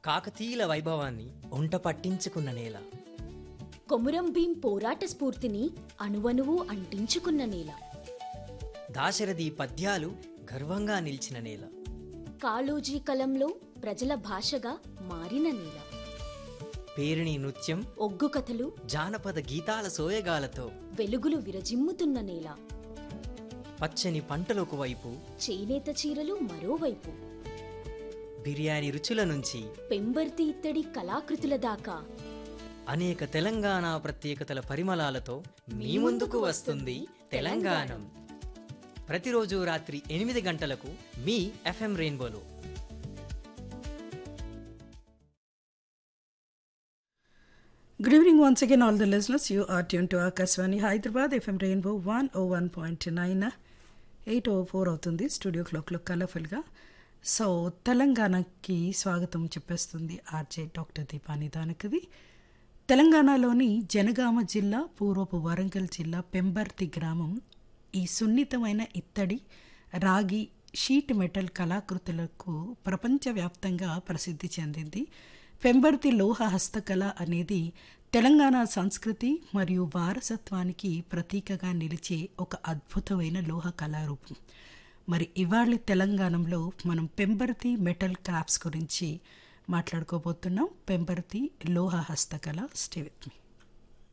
కాకతీయుల వైభవాన్ని ఒంట పట్టించుకున్న నేల కొమురం భీం పోరాట స్ఫూర్తిని అణువణువు అంటించుకున్న నేల దాశరథి పద్యాలు గర్వంగా నిలిచిన నేల కాళోజీ కలంలో ప్రజల భాషగా మారిన నేల పేరిణి నృత్యం ఒగ్గు కథలు జానపద గీతాల సోయగాలతో వెలుగులు విరజిమ్ముతున్న నేల పచ్చని పంటలకు వైపు చేనేత చీరలు మరోవైపు బిర్యానీ రుచుల నుంచి పెంబర్తి ఇత్తడి కళాకృతుల దాకా అనేక తెలంగాణ ప్రత్యేకతల పరిమళాలతో మీ ముందుకు వస్తుంది తెలంగాణం ప్రతిరోజు రాత్రి ఎనిమిది గంటలకు మీ ఎఫ్ఎం రెయిన్బోలో Good evening once again, all the listeners. You are tuned to Akaswani Hyderabad FM Rainbow 101.9 eight o four అవుతుంది స్టూడియో క్లాక్లో కలర్ఫుల్గా సో తెలంగాణకి స్వాగతం చెప్పేస్తుంది ఆర్జే డాక్టర్ దీపాని దానకది తెలంగాణలోని జనగామ జిల్లా పూర్వపు వరంగల్ జిల్లా పెంబర్తి గ్రామం ఈ సున్నితమైన ఇత్తడి రాగి షీట్ మెటల్ కళాకృతులకు ప్రపంచవ్యాప్తంగా ప్రసిద్ధి చెందింది పెంబర్తి లోహ హస్తకళ అనేది తెలంగాణ సంస్కృతి మరియు వారసత్వానికి ప్రతీకగా నిలిచే ఒక అద్భుతమైన లోహ కళారూపం మరి ఇవాళ తెలంగాణలో మనం పెంబర్తి మెటల్ క్రాఫ్ట్స్ గురించి మాట్లాడుకోబోతున్నాం పెంబర్తి లోహ హస్తకళ స్టే విత్ మీ